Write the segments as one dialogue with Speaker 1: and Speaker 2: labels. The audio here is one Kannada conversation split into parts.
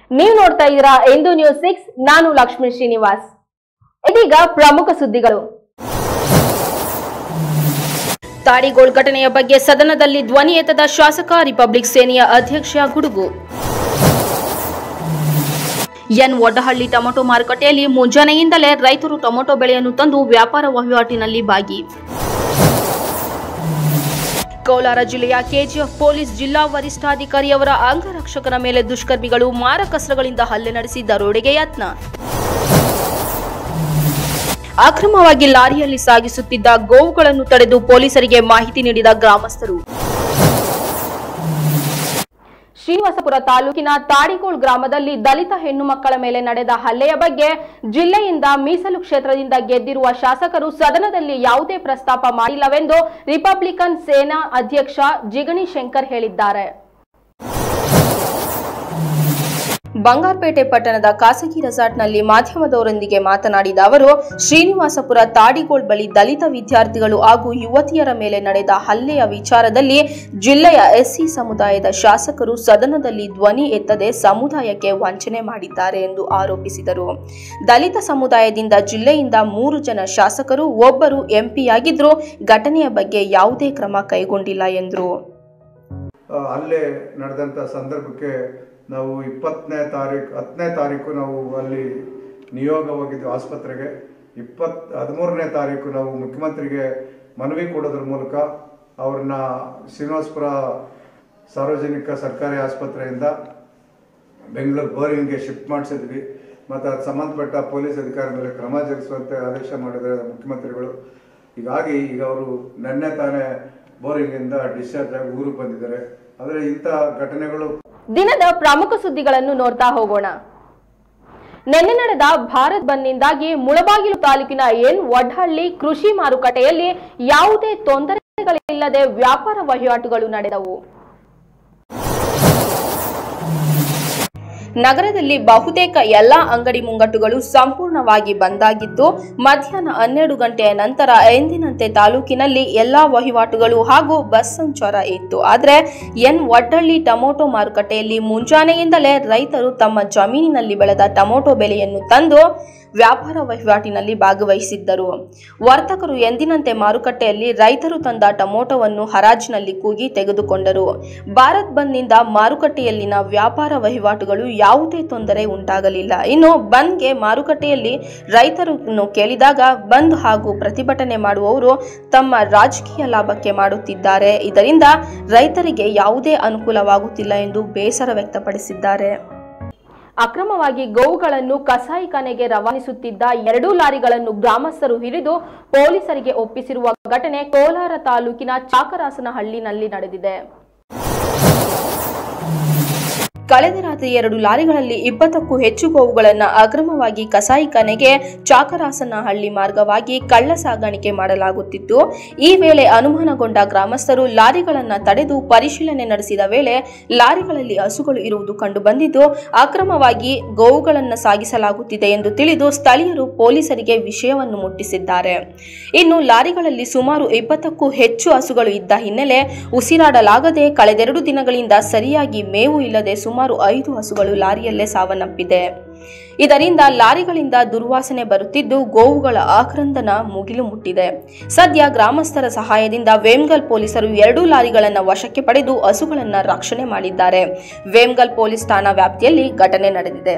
Speaker 1: ನೀವು ನೋಡ್ತಾ ಇದ್ದೀರಾ ಎಂದು ನ್ಯೂಸ್ ಸಿಕ್ಸ್ ನಾನು ಲಕ್ಷ್ಮೀ ಶ್ರೀನಿವಾಸ್ ಇದೀಗ ಪ್ರಮುಖ ಸುದ್ದಿಗಳು ತಾಡಿಗೋಳ್ ಘಟನೆಯ ಬಗ್ಗೆ ಸದನದಲ್ಲಿ ಧ್ವನಿ ಎತ್ತದ ಶಾಸಕ ರಿಪಬ್ಲಿಕ್ ಸೇನೆಯ ಅಧ್ಯಕ್ಷ ಗುಡುಗು ಎನ್ ಒಡ್ಡಹಳ್ಳಿ ಟೊಮೆಟೊ ಮಾರುಕಟ್ಟೆಯಲ್ಲಿ ಮುಂಜಾನೆಯಿಂದಲೇ ರೈತರು ಟೊಮೆಟೊ ಬೆಳೆಯನ್ನು ತಂದು ವ್ಯಾಪಾರ ವಹಿವಾಟಿನಲ್ಲಿ ಭಾಗಿ ಕೋಲಾರ ಜಿಲ್ಲೆಯ ಕೆಜಿಎಫ್ ಪೊಲೀಸ್ ಜಿಲ್ಲಾ ವರಿಷ್ಠಾಧಿಕಾರಿಯವರ ಅಂಗರಕ್ಷಕರ ಮೇಲೆ ದುಷ್ಕರ್ಮಿಗಳು ಮಾರಕಸ್ತ್ರಗಳಿಂದ ಹಲ್ಲೆ ನಡೆಸಿ ದರೋಡೆಗೆ ಯತ್ನ ಅಕ್ರಮವಾಗಿ ಲಾರಿಯಲ್ಲಿ ಸಾಗಿಸುತ್ತಿದ್ದ ಗೋವುಗಳನ್ನು ತಡೆದು ಪೊಲೀಸರಿಗೆ ಮಾಹಿತಿ ನೀಡಿದ ಗ್ರಾಮಸ್ಥರು ಶ್ರೀನಿವಾಸಪುರ ತಾಲೂಕಿನ ತಾಡಿಗೋಳ್ ಗ್ರಾಮದಲ್ಲಿ ದಲಿತ ಹೆಣ್ಣು ಮಕ್ಕಳ ಮೇಲೆ ನಡೆದ ಹಲ್ಲೆಯ ಬಗ್ಗೆ ಜಿಲ್ಲೆಯಿಂದ ಮೀಸಲು ಕ್ಷೇತ್ರದಿಂದ ಗೆದ್ದಿರುವ ಶಾಸಕರು ಸದನದಲ್ಲಿ ಯಾವುದೇ ಪ್ರಸ್ತಾಪ ಮಾಡಿಲ್ಲವೆಂದು ರಿಪಬ್ಲಿಕನ್ ಸೇನಾ ಅಧ್ಯಕ್ಷ ಜಿಗಣಿ ಶಂಕರ್ ಹೇಳಿದ್ದಾರೆ ಬಂಗಾರಪೇಟೆ ಪಟ್ಟಣದ ಖಾಸಗಿ ರೆಸಾರ್ಟ್ನಲ್ಲಿ ಮಾಧ್ಯಮದವರೊಂದಿಗೆ ಮಾತನಾಡಿದ ಅವರು ಶ್ರೀನಿವಾಸಪುರ ತಾಡಿಗೋಳ್ ಬಳಿ ದಲಿತ ವಿದ್ಯಾರ್ಥಿಗಳು ಹಾಗೂ ಯುವತಿಯರ ಮೇಲೆ ನಡೆದ ಹಲ್ಲೆಯ ವಿಚಾರದಲ್ಲಿ ಜಿಲ್ಲೆಯ ಎಸ್ಸಿ ಸಮುದಾಯದ ಶಾಸಕರು ಸದನದಲ್ಲಿ ಧ್ವನಿ ಎತ್ತದೆ ಸಮುದಾಯಕ್ಕೆ ವಂಚನೆ ಮಾಡಿದ್ದಾರೆ ಎಂದು ಆರೋಪಿಸಿದರು ದಲಿತ ಸಮುದಾಯದಿಂದ ಜಿಲ್ಲೆಯಿಂದ ಮೂರು ಜನ ಶಾಸಕರು ಒಬ್ಬರು ಎಂಪಿಯಾಗಿದ್ದರೂ ಘಟನೆಯ ಬಗ್ಗೆ ಯಾವುದೇ ಕ್ರಮ ಕೈಗೊಂಡಿಲ್ಲ ಎಂದರು
Speaker 2: ಆ, ಹಲ್ಲೆ ನಡೆದಂಥ ಸಂದರ್ಭಕ್ಕೆ ನಾವು ಇಪ್ಪತ್ತನೇ ತಾರೀಕು ಹತ್ತನೇ ತಾರೀಕು ನಾವು ಅಲ್ಲಿ ನಿಯೋಗ ಹೋಗಿದ್ವಿ ಆಸ್ಪತ್ರೆಗೆ ಇಪ್ಪತ್ ಹದಿಮೂರನೇ ತಾರೀಕು ನಾವು ಮುಖ್ಯಮಂತ್ರಿಗೆ ಮನವಿ ಕೊಡೋದ್ರ ಮೂಲಕ ಅವ್ರನ್ನ ಶ್ರೀನಿವಾಸಪುರ ಸಾರ್ವಜನಿಕ ಸರ್ಕಾರಿ ಆಸ್ಪತ್ರೆಯಿಂದ ಬೆಂಗಳೂರು ಬೋರಿಂಗ್ಗೆ ಶಿಫ್ಟ್ ಮಾಡಿಸಿದ್ವಿ ಮತ್ತು ಅದು ಸಂಬಂಧಪಟ್ಟ ಪೊಲೀಸ್ ಅಧಿಕಾರಿ ಮೇಲೆ ಕ್ರಮ ಜರುಗಿಸುವಂತೆ ಆದೇಶ ಮಾಡಿದ್ದಾರೆ ಮುಖ್ಯಮಂತ್ರಿಗಳು ಹೀಗಾಗಿ ಈಗ ಅವರು ನಿನ್ನೆ ತಾನೇ ಬೋರಿಂಗಿಂದ ಡಿಸ್ಚಾರ್ಜ್ ಆಗಿ ಊರಿಗೆ ಬಂದಿದ್ದಾರೆ ಆದರೆ ಇಂಥ ಘಟನೆಗಳು
Speaker 1: ದಿನದ ಪ್ರಮುಖ ಸುದ್ದಿಗಳನ್ನು ನೋಡ್ತಾ ಹೋಗೋಣ ನಿನ್ನೆ ನಡೆದ ಭಾರತ್ ಬಂದ್ನಿಂದಾಗಿ ಮುಳಬಾಗಿಲು ತಾಲೂಕಿನ ಎನ್ ವಡ್ಹಳ್ಳಿ ಕೃಷಿ ಮಾರುಕಟ್ಟೆಯಲ್ಲಿ ಯಾವುದೇ ತೊಂದರೆಗಳಿಲ್ಲದೆ ವ್ಯಾಪಾರ ವಹಿವಾಟುಗಳು ನಡೆದವು ನಗರದಲ್ಲಿ ಬಹುತೇಕ ಎಲ್ಲಾ ಅಂಗಡಿ ಮುಂಗಟ್ಟುಗಳು ಸಂಪೂರ್ಣವಾಗಿ ಬಂದಾಗಿದ್ದು ಮಧ್ಯಾಹ್ನ ಹನ್ನೆರಡು ಗಂಟೆಯ ನಂತರ ಎಂದಿನಂತೆ ತಾಲೂಕಿನಲ್ಲಿ ಎಲ್ಲಾ ವಹಿವಾಟುಗಳು ಹಾಗೂ ಬಸ್ ಸಂಚಾರ ಇತ್ತು ಆದರೆ ಎನ್ ವಡ್ಡಳ್ಳಿ ಟೊಮೊಟೊ ಮಾರುಕಟ್ಟೆಯಲ್ಲಿ ಮುಂಜಾನೆಯಿಂದಲೇ ರೈತರು ತಮ್ಮ ಜಮೀನಿನಲ್ಲಿ ಬೆಳೆದ ಟೊಮೊಟೊ ಬೆಲೆಯನ್ನು ತಂದು ವ್ಯಾಪಾರ ವಹಿವಾಟಿನಲ್ಲಿ ಭಾಗವಹಿಸಿದ್ದರು ವರ್ತಕರು ಎಂದಿನಂತೆ ಮಾರುಕಟ್ಟೆಯಲ್ಲಿ ರೈತರು ತಂದ ಟೊಮೊಟೊವನ್ನು ಹರಾಜಿನಲ್ಲಿ ಕೂಗಿ ತೆಗೆದುಕೊಂಡರು ಭಾರತ್ ಬಂದ್ನಿಂದ ಮಾರುಕಟ್ಟೆಯಲ್ಲಿನ ವ್ಯಾಪಾರ ವಹಿವಾಟುಗಳು ಯಾವುದೇ ತೊಂದರೆ ಉಂಟಾಗಲಿಲ್ಲ ಇನ್ನು ಬಂದ್ಗೆ ಮಾರುಕಟ್ಟೆಯಲ್ಲಿ ರೈತರನ್ನು ಕೇಳಿದಾಗ ಬಂದ್ ಹಾಗೂ ಪ್ರತಿಭಟನೆ ಮಾಡುವವರು ತಮ್ಮ ರಾಜಕೀಯ ಲಾಭಕ್ಕೆ ಮಾಡುತ್ತಿದ್ದಾರೆ ಇದರಿಂದ ರೈತರಿಗೆ ಯಾವುದೇ ಅನುಕೂಲವಾಗುತ್ತಿಲ್ಲ ಎಂದು ಬೇಸರ ವ್ಯಕ್ತಪಡಿಸಿದ್ದಾರೆ ಅಕ್ರಮವಾಗಿ ಗೋವುಗಳನ್ನು ಕಸಾಯಿಖಾನೆಗೆ ರವಾನಿಸುತ್ತಿದ್ದ ಎರಡೂ ಲಾರಿಗಳನ್ನು ಗ್ರಾಮಸ್ಥರು ಹಿಡಿದು ಪೊಲೀಸರಿಗೆ ಒಪ್ಪಿಸಿರುವ ಘಟನೆ ಕೋಲಾರ ತಾಲೂಕಿನ ಚಾಕರಾಸನಹಳ್ಳಿನಲ್ಲಿ ನಡೆದಿದೆ ಕಳೆದ ರಾತ್ರಿ ಎರಡು ಲಾರಿಗಳಲ್ಲಿ ಇಪ್ಪತ್ತಕ್ಕೂ ಹೆಚ್ಚು ಗೋವುಗಳನ್ನು ಅಕ್ರಮವಾಗಿ ಕಸಾಯಿಖಾನೆಗೆ ಚಾಕರಾಸನಹಳ್ಳಿ ಮಾರ್ಗವಾಗಿ ಕಳ್ಳ ಸಾಗಾಣಿಕೆ ಮಾಡಲಾಗುತ್ತಿತ್ತು ಈ ವೇಳೆ ಅನುಮಾನಗೊಂಡ ಗ್ರಾಮಸ್ಥರು ಲಾರಿಗಳನ್ನು ತಡೆದು ಪರಿಶೀಲನೆ ನಡೆಸಿದ ವೇಳೆ ಲಾರಿಗಳಲ್ಲಿ ಹಸುಗಳು ಇರುವುದು ಕಂಡುಬಂದಿದ್ದು ಅಕ್ರಮವಾಗಿ ಗೋವುಗಳನ್ನು ಸಾಗಿಸಲಾಗುತ್ತಿದೆ ಎಂದು ತಿಳಿದು ಸ್ಥಳೀಯರು ಪೊಲೀಸರಿಗೆ ವಿಷಯವನ್ನು ಮುಟ್ಟಿಸಿದ್ದಾರೆ ಇನ್ನು ಲಾರಿಗಳಲ್ಲಿ ಸುಮಾರು ಇಪ್ಪತ್ತಕ್ಕೂ ಹೆಚ್ಚು ಹಸುಗಳು ಇದ್ದ ಹಿನ್ನೆಲೆ ಉಸಿರಾಡಲಾಗದೆ ಕಳೆದೆರಡು ದಿನಗಳಿಂದ ಸರಿಯಾಗಿ ಮೇವು ಇಲ್ಲದೆ ಸುಮಾರು ಐದು ಹಸುಗಳು ಲಾರಿಯಲ್ಲೇ ಸಾವನ್ನಪ್ಪಿದೆ ಇದರಿಂದ ಲಾರಿಗಳಿಂದ ದುರ್ವಾಸನೆ ಬರುತ್ತಿದ್ದು ಗೋವುಗಳ ಆಕ್ರಂದನ ಮುಗಿಲು ಮುಟ್ಟಿದೆ ಸದ್ಯ ಗ್ರಾಮಸ್ಥರ ಸಹಾಯದಿಂದ ವೇಮ್ಗಲ್ ಪೊಲೀಸರು ಎರಡೂ ಲಾರಿಗಳನ್ನು ವಶಕ್ಕೆ ಪಡೆದು ಹಸುಗಳನ್ನು ರಕ್ಷಣೆ ಮಾಡಿದ್ದಾರೆ ವೇಮ್ಗಲ್ ಪೊಲೀಸ್ ಠಾಣಾ ವ್ಯಾಪ್ತಿಯಲ್ಲಿ ಘಟನೆ ನಡೆದಿದೆ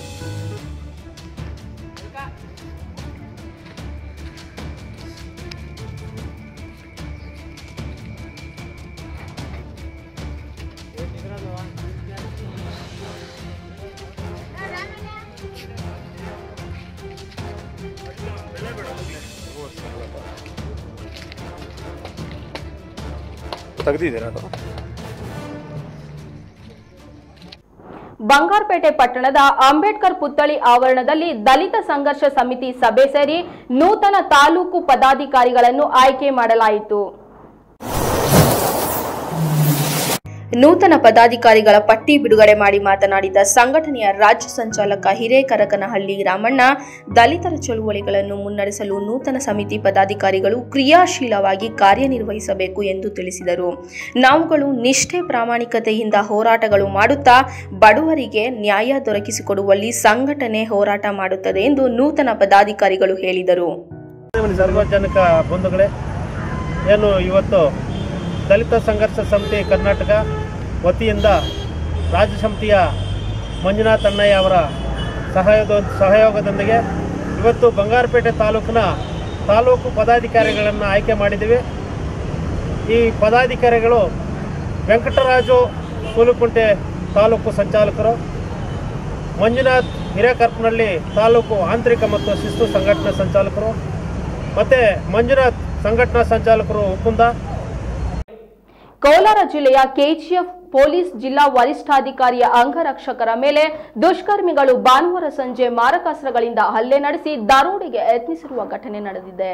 Speaker 3: ತೆಗ್ದಿದ್ದೀರಾ ಅದು
Speaker 1: ಬಂಗಾರಪೇಟೆ ಪಟ್ಟಣದ ಅಂಬೇಡ್ಕರ್ ಪುತ್ಥಳಿ ಆವರಣದಲ್ಲಿ ದಲಿತ ಸಂಘರ್ಷ ಸಮಿತಿ ಸಭೆ ಸೇರಿ ನೂತನ ತಾಲೂಕು ಪದಾಧಿಕಾರಿಗಳನ್ನು ಆಯ್ಕೆ ಮಾಡಲಾಯಿತು ನೂತನ ಪದಾಧಿಕಾರಿಗಳ ಪಟ್ಟಿ ಬಿಡುಗಡೆ ಮಾಡಿ ಮಾತನಾಡಿದ ಸಂಘಟನೆಯ ರಾಜ್ಯ ಸಂಚಾಲಕ ಹಿರೇಕರಕನಹಳ್ಳಿ ರಾಮಣ್ಣ ದಲಿತರ ಚಳುವಳಿಗಳನ್ನು ಮುನ್ನಡೆಸಲು ನೂತನ ಸಮಿತಿ ಪದಾಧಿಕಾರಿಗಳು ಕ್ರಿಯಾಶೀಲವಾಗಿ ಕಾರ್ಯನಿರ್ವಹಿಸಬೇಕು ಎಂದು ತಿಳಿಸಿದರು ನಾವುಗಳು ನಿಷ್ಠೆ ಪ್ರಾಮಾಣಿಕತೆಯಿಂದ ಹೋರಾಟಗಳು ಮಾಡುತ್ತಾ ಬಡವರಿಗೆ ನ್ಯಾಯ ದೊರಕಿಸಿಕೊಡುವಲ್ಲಿ ಸಂಘಟನೆ ಹೋರಾಟ ಮಾಡುತ್ತದೆ ಎಂದು ನೂತನ ಪದಾಧಿಕಾರಿಗಳು ಹೇಳಿದರು
Speaker 3: ಸಾರ್ವಜನಿಕ ಬಂಧುಗಳೇ ಏನು ಇವತ್ತು ದಲಿತ ಸಂಘರ್ಷ ಸಮಿತಿ ಕರ್ನಾಟಕ ವತಿಯಿಂದ ರಾಜ್ಯ ಸಮಿತಿಯ ಮಂಜುನಾಥ್ ಅಣ್ಣಯ್ಯ ಅವರ ಸಹಯೋಗ ಸಹಯೋಗದೊಂದಿಗೆ ಇವತ್ತು ಬಂಗಾರಪೇಟೆ ತಾಲೂಕಿನ ತಾಲೂಕು ಪದಾಧಿಕಾರಿಗಳನ್ನು ಆಯ್ಕೆ ಮಾಡಿದ್ದೀವಿ ಈ ಪದಾಧಿಕಾರಿಗಳು ವೆಂಕಟರಾಜು ಸೂಲುಕುಂಟೆ ತಾಲೂಕು ಸಂಚಾಲಕರು ಮಂಜುನಾಥ್ ಹಿರೇಕರ್ಪನಹಳ್ಳಿ ತಾಲೂಕು ಆಂತರಿಕ ಮತ್ತು ಶಿಸ್ತು ಸಂಘಟನಾ ಸಂಚಾಲಕರು ಮತ್ತು ಮಂಜುನಾಥ್ ಸಂಘಟನಾ ಸಂಚಾಲಕರು ಉಕ್ಕುಂದ
Speaker 1: ಕೋಲಾರ ಜಿಲ್ಲೆಯ ಕೆಜಿಎಫ್ ಪೊಲೀಸ್ ಜಿಲ್ಲಾ ವರಿಷ್ಠಾಧಿಕಾರಿಯ ಅಂಗರಕ್ಷಕರ ಮೇಲೆ ದುಷ್ಕರ್ಮಿಗಳು ಭಾನುವಾರ ಸಂಜೆ ಮಾರಕಾಸ್ತ್ರಗಳಿಂದ ಹಲ್ಲೆ ನಡೆಸಿ ದರೋಡೆಗೆ ಯತ್ನಿಸಿರುವ ಘಟನೆ ನಡೆದಿದೆ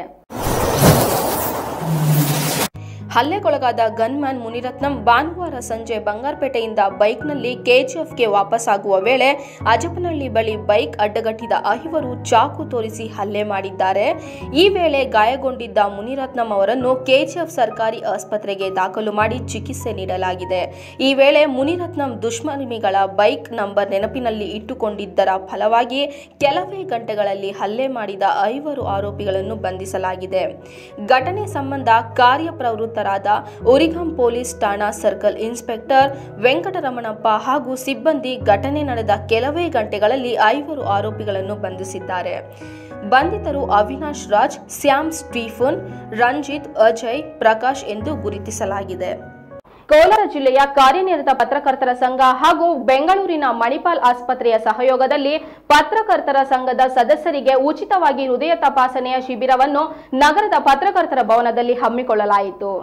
Speaker 1: ಹಲ್ಲೆಗೊಳಗಾದ ಗನ್ಮ್ಯಾನ್ ಮುನಿರತ್ನಂ ಭಾನುವಾರ ಸಂಜೆ ಬಂಗಾರಪೇಟೆಯಿಂದ ಬೈಕ್ನಲ್ಲಿ ಕೆಜಿಎಫ್ಗೆ ವಾಪಸ್ಸಾಗುವ ವೇಳೆ ಅಜಪನಹಳ್ಳಿ ಬಳಿ ಬೈಕ್ ಅಡ್ಡಗಟ್ಟಿದ ಐವರು ಚಾಕು ತೋರಿಸಿ ಹಲ್ಲೆ ಮಾಡಿದ್ದಾರೆ ಈ ವೇಳೆ ಗಾಯಗೊಂಡಿದ್ದ ಮುನಿರತ್ನಂ ಅವರನ್ನು ಕೆಜಿಎಫ್ ಸರ್ಕಾರಿ ಆಸ್ಪತ್ರೆಗೆ ದಾಖಲು ಮಾಡಿ ಚಿಕಿತ್ಸೆ ನೀಡಲಾಗಿದೆ ಈ ವೇಳೆ ಮುನಿರತ್ನಂ ದುಷ್ಕರ್ಮಿಗಳ ಬೈಕ್ ನಂಬರ್ ನೆನಪಿನಲ್ಲಿ ಇಟ್ಟುಕೊಂಡಿದ್ದರ ಫಲವಾಗಿ ಕೆಲವೇ ಗಂಟೆಗಳಲ್ಲಿ ಹಲ್ಲೆ ಮಾಡಿದ ಐವರು ಆರೋಪಿಗಳನ್ನು ಬಂಧಿಸಲಾಗಿದೆ ಘಟನೆ ಸಂಬಂಧ ಕಾರ್ಯಪ್ರವೃತ್ತರಾದ ಉರಿಗಂ ಪೊಲೀಸ್ ಠಾಣಾ ಸರ್ಕಲ್ ಇನ್ಸ್ಪೆಕ್ಟರ್ ವೆಂಕಟರಮಣಪ್ಪ ಹಾಗೂ ಸಿಬ್ಬಂದಿ ಘಟನೆ ನಡೆದ ಕೆಲವೇ ಗಂಟೆಗಳಲ್ಲಿ ಐವರು ಆರೋಪಿಗಳನ್ನು ಬಂಧಿಸಿದ್ದಾರೆ ಬಂಧಿತರು ಅವಿನಾಶ್ ರಾಜ್ ಸ್ಯಾಮ್ ಸ್ಟೀಫನ್ ರಂಜಿತ್ ಅಜಯ್ ಪ್ರಕಾಶ್ ಎಂದು ಗುರುತಿಸಲಾಗಿದೆ ಕೋಲಾರ ಜಿಲ್ಲೆಯ ಕಾರ್ಯನಿರತ ಪತ್ರಕರ್ತರ ಸಂಘ ಹಾಗೂ ಬೆಂಗಳೂರಿನ ಮಣಿಪಾಲ್ ಆಸ್ಪತ್ರೆಯ ಸಹಯೋಗದಲ್ಲಿ ಪತ್ರಕರ್ತರ ಸಂಘದ ಸದಸ್ಯರಿಗೆ ಉಚಿತವಾಗಿ ಹೃದಯ ತಪಾಸಣೆಯ ಶಿಬಿರವನ್ನು ನಗರದ ಪತ್ರಕರ್ತರ ಭವನದಲ್ಲಿ ಹಮ್ಮಿಕೊಳ್ಳಲಾಯಿತು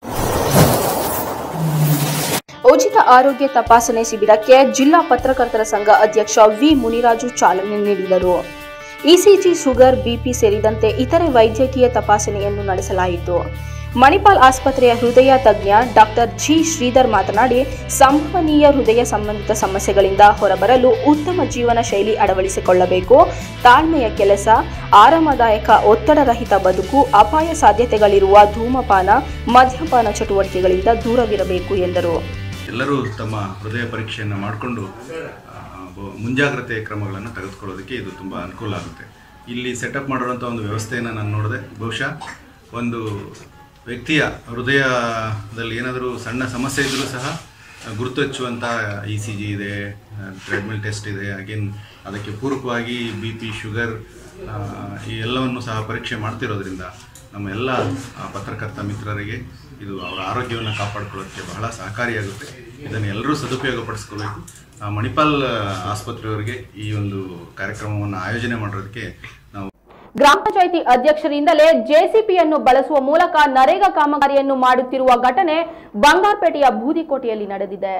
Speaker 1: ಉಚಿತ ಆರೋಗ್ಯ ತಪಾಸಣೆ ಶಿಬಿರಕ್ಕೆ ಜಿಲ್ಲಾ ಪತ್ರಕರ್ತರ ಸಂಘ ಅಧ್ಯಕ್ಷ ವಿ ಮುನಿರಾಜು ಚಾಲನೆ ನೀಡಿದರು ಇಸಿಜಿ ಶುಗರ್ ಬಿಪಿ ಸೇರಿದಂತೆ ಇತರೆ ವೈದ್ಯಕೀಯ ತಪಾಸಣೆಯನ್ನು ನಡೆಸಲಾಯಿತು ಮಣಿಪಾಲ್ ಆಸ್ಪತ್ರೆಯ ಹೃದಯ ತಜ್ಞ ಡಾಕ್ಟರ್ ಜಿ ಶ್ರೀಧರ್ ಮಾತನಾಡಿ ಸಂಭವನೀಯ ಹೃದಯ ಸಂಬಂಧಿತ ಸಮಸ್ಯೆಗಳಿಂದ ಹೊರಬರಲು ಉತ್ತಮ ಜೀವನ ಶೈಲಿ ಅಳವಡಿಸಿಕೊಳ್ಳಬೇಕು ತಾಳ್ಮೆಯ ಕೆಲಸ ಆರಾಮದಾಯಕ ಒತ್ತಡರಹಿತ ಬದುಕು ಅಪಾಯ ಸಾಧ್ಯತೆಗಳಿರುವ ಧೂಮಪಾನ ಮದ್ಯಪಾನ ಚಟುವಟಿಕೆಗಳಿಂದ ದೂರವಿರಬೇಕು ಎಂದರು
Speaker 4: ಎಲ್ಲರೂ ತಮ್ಮ ಹೃದಯ ಪರೀಕ್ಷೆಯನ್ನು ಮಾಡಿಕೊಂಡು ಮುಂಜಾಗ್ರತೆ ಕ್ರಮಗಳನ್ನು ತೆಗೆದುಕೊಳ್ಳೋದಕ್ಕೆ ಇದು ತುಂಬ ಅನುಕೂಲ ಆಗುತ್ತೆ ಇಲ್ಲಿ ಸೆಟಪ್ ಮಾಡಿರೋಂಥ ಒಂದು ವ್ಯವಸ್ಥೆಯನ್ನು ನಾನು ನೋಡಿದೆ ಬಹುಶಃ ಒಂದು ವ್ಯಕ್ತಿಯ ಹೃದಯದಲ್ಲಿ ಏನಾದರೂ ಸಣ್ಣ ಸಮಸ್ಯೆ ಇದ್ದರೂ ಸಹ ಗುರುತು ಹಚ್ಚುವಂಥ ಇ ಸಿ ಜಿ ಇದೆ ಟ್ರೆಡ್ಮಿಲ್ ಟೆಸ್ಟ್ ಇದೆ ಅಗೇನ್ ಅದಕ್ಕೆ ಪೂರಕವಾಗಿ ಬಿ ಪಿ ಶುಗರ್ ಆ, ಈ ಎಲ್ಲವನ್ನು ಸಹ ಪರೀಕ್ಷೆ ಮಾಡ್ತಿರೋದ್ರಿಂದ ನಮ್ಮ ಎಲ್ಲ ಆ, ಪತ್ರಕರ್ತ ಮಿತ್ರರಿಗೆ ಇದು ಅವರ ಆರೋಗ್ಯವನ್ನು ಕಾಪಾಡ್ಕೊಳ್ಳೋಕ್ಕೆ ಬಹಳ ಸಹಕಾರಿಯಾಗುತ್ತೆ ಇದನ್ನು ಎಲ್ಲರೂ ಸದುಪಯೋಗಪಡಿಸ್ಕೋಬೇಕು ಆ, ಮಣಿಪಾಲ್ ಆಸ್ಪತ್ರೆಯವರಿಗೆ ಈ ಒಂದು ಕಾರ್ಯಕ್ರಮವನ್ನು ಆಯೋಜನೆ ಮಾಡೋದಕ್ಕೆ ನಾವು
Speaker 1: ಗ್ರಾಮ ಪಂಚಾಯಿತಿ ಅಧ್ಯಕ್ಷರಿಂದಲೇ ಜೆಸಿಪಿಯನ್ನು ಬಳಸುವ ಮೂಲಕ ನರೇಗಾ ಕಾಮಗಾರಿಯನ್ನು ಮಾಡುತ್ತಿರುವ ಘಟನೆ ಬಂಗಾರಪೇಟೆಯ ಬೂದಿಕೋಟೆಯಲ್ಲಿ ನಡೆದಿದೆ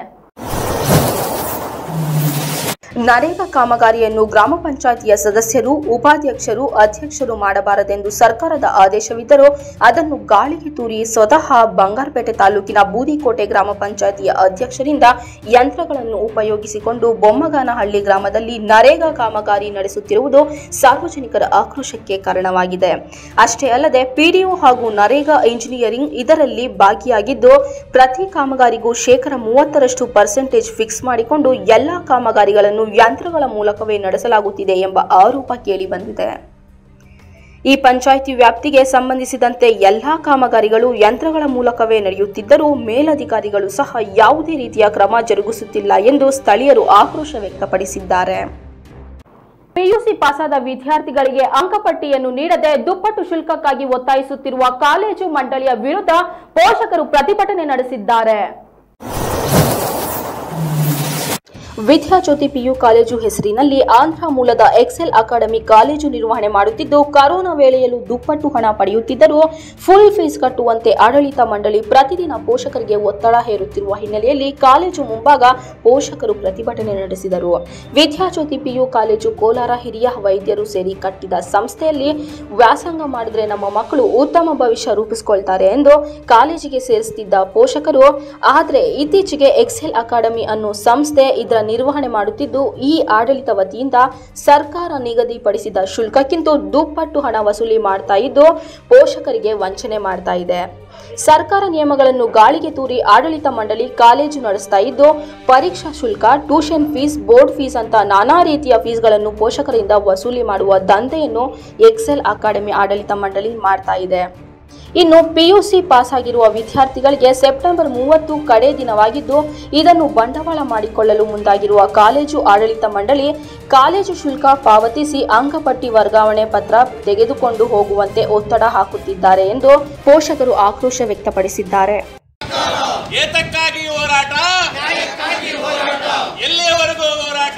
Speaker 1: ನರೇಗಾ ಕಾಮಗಾರಿಯನ್ನು ಗ್ರಾಮ ಪಂಚಾಯಿತಿಯ ಸದಸ್ಯರು ಉಪಾಧ್ಯಕ್ಷರು ಅಧ್ಯಕ್ಷರು ಮಾಡಬಾರದೆಂದು ಸರ್ಕಾರದ ಆದೇಶವಿದ್ದರೂ ಅದನ್ನು ಗಾಳಿಗೆ ತೂರಿ ಸ್ವತಃ ಬಂಗಾರಪೇಟೆ ತಾಲೂಕಿನ ಬೂದಿಕೋಟೆ ಗ್ರಾಮ ಪಂಚಾಯಿತಿಯ ಅಧ್ಯಕ್ಷರಿಂದ ಯಂತ್ರಗಳನ್ನು ಉಪಯೋಗಿಸಿಕೊಂಡು ಬೊಮ್ಮಗಾನಹಳ್ಳಿ ಗ್ರಾಮದಲ್ಲಿ ನರೇಗಾ ಕಾಮಗಾರಿ ನಡೆಸುತ್ತಿರುವುದು ಸಾರ್ವಜನಿಕರ ಆಕ್ರೋಶಕ್ಕೆ ಕಾರಣವಾಗಿದೆ ಅಷ್ಟೇ ಅಲ್ಲದೆ ಪಿಡಿಒ ಹಾಗೂ ನರೇಗಾ ಇಂಜಿನಿಯರಿಂಗ್ ಇದರಲ್ಲಿ ಭಾಗಿಯಾಗಿದ್ದು ಪ್ರತಿ ಕಾಮಗಾರಿಗೂ ಶೇಕಡ ಮೂವತ್ತರಷ್ಟು ಪರ್ಸೆಂಟೇಜ್ ಫಿಕ್ಸ್ ಮಾಡಿಕೊಂಡು ಎಲ್ಲಾ ಕಾಮಗಾರಿಗಳನ್ನು ಯಂತ್ರಗಳ ಮೂಲಕವೇ ನಡೆಸಲಾಗುತ್ತಿದೆ ಎಂಬ ಆರೋಪ ಕೇಳಿಬಂದಿದೆ ಈ ಪಂಚಾಯಿತಿ ವ್ಯಾಪ್ತಿಗೆ ಸಂಬಂಧಿಸಿದಂತೆ ಎಲ್ಲಾ ಕಾಮಗಾರಿಗಳು ಯಂತ್ರಗಳ ಮೂಲಕವೇ ನಡೆಯುತ್ತಿದ್ದರೂ ಮೇಲಧಿಕಾರಿಗಳು ಸಹ ಯಾವುದೇ ರೀತಿಯ ಕ್ರಮ ಜರುಗಿಸುತ್ತಿಲ್ಲ ಎಂದು ಸ್ಥಳೀಯರು ಆಕ್ರೋಶ ವ್ಯಕ್ತಪಡಿಸಿದ್ದಾರೆ ಪಿಯುಸಿ ಪಾಸಾದ ವಿದ್ಯಾರ್ಥಿಗಳಿಗೆ ಅಂಕಪಟ್ಟಿಯನ್ನು ನೀಡದೆ ದುಪ್ಪಟ್ಟು ಶುಲ್ಕಕ್ಕಾಗಿ ಒತ್ತಾಯಿಸುತ್ತಿರುವ ಕಾಲೇಜು ಮಂಡಳಿಯ ವಿರುದ್ಧ ಪೋಷಕರು ಪ್ರತಿಭಟನೆ ನಡೆಸಿದ್ದಾರೆ ವಿದ್ಯಾಜ್ಯೋತಿ ಪಿಯು ಕಾಲೇಜು ಹೆಸರಿನಲ್ಲಿ ಆಂಧ್ರ ಮೂಲದ ಎಕ್ಸೆಲ್ ಅಕಾಡೆಮಿ ಕಾಲೇಜು ನಿರ್ವಹಣೆ ಮಾಡುತ್ತಿದ್ದು ಕರೋನಾ ವೇಳೆಯಲ್ಲೂ ದುಪ್ಪಟ್ಟು ಹಣ ಪಡೆಯುತ್ತಿದ್ದರೂ ಫುಲ್ ಫೀಸ್ ಕಟ್ಟುವಂತೆ ಆಡಳಿತ ಮಂಡಳಿ ಪ್ರತಿದಿನ ಪೋಷಕರಿಗೆ ಒತ್ತಡ ಹೇರುತ್ತಿರುವ ಹಿನ್ನೆಲೆಯಲ್ಲಿ ಕಾಲೇಜು ಮುಂಭಾಗ ಪೋಷಕರು ಪ್ರತಿಭಟನೆ ನಡೆಸಿದರು ವಿದ್ಯಾಜ್ಯೋತಿ ಪಿಯು ಕಾಲೇಜು ಕೋಲಾರ ಹಿರಿಯ ವೈದ್ಯರು ಸೇರಿ ಕಟ್ಟಿದ ಸಂಸ್ಥೆಯಲ್ಲಿ ವ್ಯಾಸಂಗ ಮಾಡಿದ್ರೆ ನಮ್ಮ ಮಕ್ಕಳು ಉತ್ತಮ ಭವಿಷ್ಯ ರೂಪಿಸಿಕೊಳ್ತಾರೆ ಎಂದು ಕಾಲೇಜಿಗೆ ಸೇರಿಸುತ್ತಿದ್ದ ಪೋಷಕರು ಆದರೆ ಇತ್ತೀಚೆಗೆ ಎಕ್ಸೆಲ್ ಅಕಾಡೆಮಿ ಅನ್ನೋ ಸಂಸ್ಥೆ ಇದರ ನಿರ್ವಹಣೆ ಮಾಡುತ್ತಿದ್ದು ಈ ಆಡಳಿತ ವತಿಯಿಂದ ಸರ್ಕಾರ ನಿಗದಿಪಡಿಸಿದ ಶುಲ್ಕಕ್ಕಿಂತ ದುಪ್ಪಟ್ಟು ಹಣ ವಸೂಲಿ ಮಾಡ್ತಾ ಇದ್ದು ಪೋಷಕರಿಗೆ ವಂಚನೆ ಮಾಡ್ತಾ ಇದೆ ಸರ್ಕಾರ ನಿಯಮಗಳನ್ನು ಗಾಳಿಗೆ ತೂರಿ ಆಡಳಿತ ಮಂಡಳಿ ಕಾಲೇಜು ನಡೆಸ್ತಾ ಇದ್ದು ಪರೀಕ್ಷಾ ಶುಲ್ಕ ಟ್ಯೂಷನ್ ಫೀಸ್ ಬೋರ್ಡ್ ಫೀಸ್ ಅಂತ ನಾನಾ ರೀತಿಯ ಫೀಸ್ಗಳನ್ನು ಪೋಷಕರಿಂದ ವಸೂಲಿ ಮಾಡುವ ದಂಧೆಯನ್ನು ಎಕ್ಸೆಲ್ ಅಕಾಡೆಮಿ ಆಡಳಿತ ಮಂಡಳಿ ಮಾಡ್ತಾ ಇದೆ ಇನ್ನು ಪಿಯುಸಿ ಪಾಸ್ ಆಗಿರುವ ವಿದ್ಯಾರ್ಥಿಗಳಿಗೆ ಸೆಪ್ಟೆಂಬರ್ ಮೂವತ್ತು ಕಡೆ ದಿನವಾಗಿದ್ದು ಇದನ್ನು ಬಂಡವಾಳ ಮಾಡಿಕೊಳ್ಳಲು ಮುಂದಾಗಿರುವ ಕಾಲೇಜು ಆಡಳಿತ ಮಂಡಳಿ ಕಾಲೇಜು ಶುಲ್ಕ ಪಾವತಿಸಿ ಅಂಕಪಟ್ಟಿ ವರ್ಗಾವಣೆ ಪತ್ರ ತೆಗೆದುಕೊಂಡು ಹೋಗುವಂತೆ ಒತ್ತಡ ಹಾಕುತ್ತಿದ್ದಾರೆ ಎಂದು ಪೋಷಕರು ಆಕ್ರೋಶ ವ್ಯಕ್ತಪಡಿಸಿದ್ದಾರೆ
Speaker 5: ಏತಕ್ಕಾಗಿ ಹೋರಾಟ ಎಲ್ಲಿಯವರೆಗೂ ಹೋರಾಟ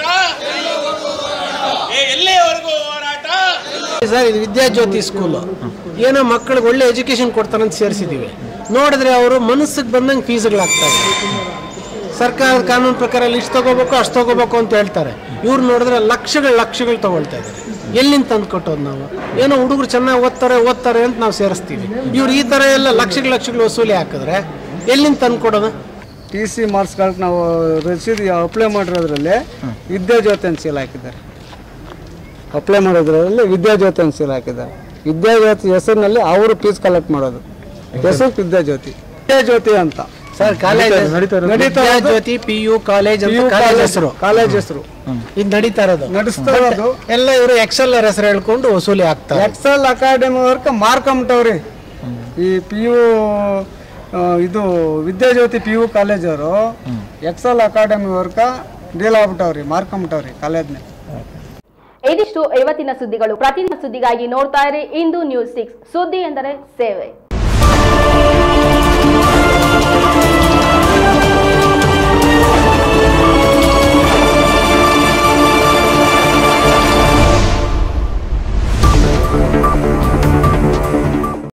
Speaker 5: ಏ, ಎಲ್ಲಿಯವರೆಗೂ ಹೋರಾಟ
Speaker 6: ಸರ್ ಇದು ವಿದ್ಯಾಜ್ಯೋತಿ ಸ್ಕೂಲು ಏನೋ ಮಕ್ಕಳಿಗೆ ಒಳ್ಳೆ ಎಜುಕೇಶನ್ ಕೊಡ್ತಾರಂತ ಸೇರಿಸಿದ್ದೀವಿ ನೋಡಿದ್ರೆ ಅವರು ಮನಸ್ಸಿಗೆ ಬಂದಂಗೆ ಫೀಸ್ಗಳಾಗ್ತಾರೆ ಸರ್ಕಾರದ ಕಾನೂನು ಪ್ರಕಾರ ಇಲ್ಲಿ ಇಷ್ಟು ತಗೋಬೇಕು ಅಷ್ಟು ತಗೋಬೇಕು ಅಂತ ಹೇಳ್ತಾರೆ ಇವ್ರು ನೋಡಿದ್ರೆ ಲಕ್ಷಗಳು ಲಕ್ಷಗಳು ತಗೊಳ್ತಾ ಇದ್ದಾರೆ ಎಲ್ಲಿಂದ ತಂದು ಕೊಟ್ಟೋದು ನಾವು ಏನೋ ಹುಡುಗರು ಚೆನ್ನಾಗಿ ಓದ್ತಾರೆ ಓದ್ತಾರೆ ಅಂತ ನಾವು ಸೇರಿಸ್ತೀವಿ ಇವ್ರು ಈ ಥರ ಎಲ್ಲ ಲಕ್ಷಗಳು ಲಕ್ಷಗಳು ವಸೂಲಿ ಹಾಕಿದ್ರೆ ಎಲ್ಲಿಂದ ತಂದು ಕೊಡೋದು
Speaker 7: ಟಿ ಸಿ ಮಾರ್ಕ್ಸ್ಗಳಿಗೆ ನಾವು ರಸೀದಿ ಅಪ್ಲೈ ಮಾಡಿರೋದ್ರಲ್ಲಿ ವಿದ್ಯಾಜ್ಯೋತಿ ಅಂತ ಸೀಲ್ ಹಾಕಿದ್ದಾರೆ ಅಪ್ಲೈ ಮಾಡೋದ್ರಲ್ಲಿ ವಿದ್ಯಾಜ್ಯೋತಿ ಅಂತ ಸೀಲ್ ಹಾಕಿದ್ದಾರೆ ವಿದ್ಯಾಜ್ಯೋತಿ ಹೆಸರಿನಲ್ಲಿ ಅವರು ಫೀಸ್ ಕಲೆಕ್ಟ್ ಮಾಡೋದು ಹೆಸರು ವಿದ್ಯಾಜ್ಯೋತಿ ವಿದ್ಯಾಜ್ಯೋತಿ ಅಂತ
Speaker 6: ಸರ್ ಕಾಲೇಜ್
Speaker 7: ನಡೀತಾ ಇರೋದು.
Speaker 6: ವಿದ್ಯಾಜ್ಯೋತಿ ಪಿ ಯು ಕಾಲೇಜ್ ಅಂತ ಕಾಲೇಜ್ ಹೆಸರು
Speaker 7: ಕಾಲೇಜ್ ಹೆಸರು
Speaker 6: ಇದು ನಡೀತಾ ಇರೋದು
Speaker 7: ನಡೆಸ್ತಾ ಇರೋದು
Speaker 6: ಎಲ್ಲ ಇವರು ಎಕ್ಸೆಲ್ ಹೆಸರು ಹೇಳ್ಕೊಂಡು ವಸೂಲಿ ಆಗ್ತಾರೆ
Speaker 7: ಎಕ್ಸೆಲ್ ಅಕಾಡೆಮಿ ವರ್ಕ್ ಮಾರ್ಕೊಂಬಿಟ್ಟವ್ರಿ ಈ ಪಿ ಯು ಇದು ವಿದ್ಯಾಜ್ಯೋತಿ ಪಿ ಯು ಕಾಲೇಜವರು ಎಕ್ಸೆಲ್ ಅಕಾಡೆಮಿ ವರ್ಕ ಡೀಲ್ ಆಗ್ಬಿಟ್ಟವ್ರಿ ಮಾರ್ಕೊಂಬಿಟ್ಟವ್ರಿ ಕಾಲೇಜ್ನ
Speaker 1: ಇದಿಷ್ಟು ಇವತ್ತಿನ ಸುದ್ದಿಗಳು ಪ್ರತಿದಿನ ಸುದ್ದಿಗಾಗಿ ನೋಡ್ತಾ ಇರಿ ಇಂದು ನ್ಯೂಸ್ ಸಿಕ್ಸ್ ಸುದ್ದಿ ಎಂದರೆ ಸೇವೆ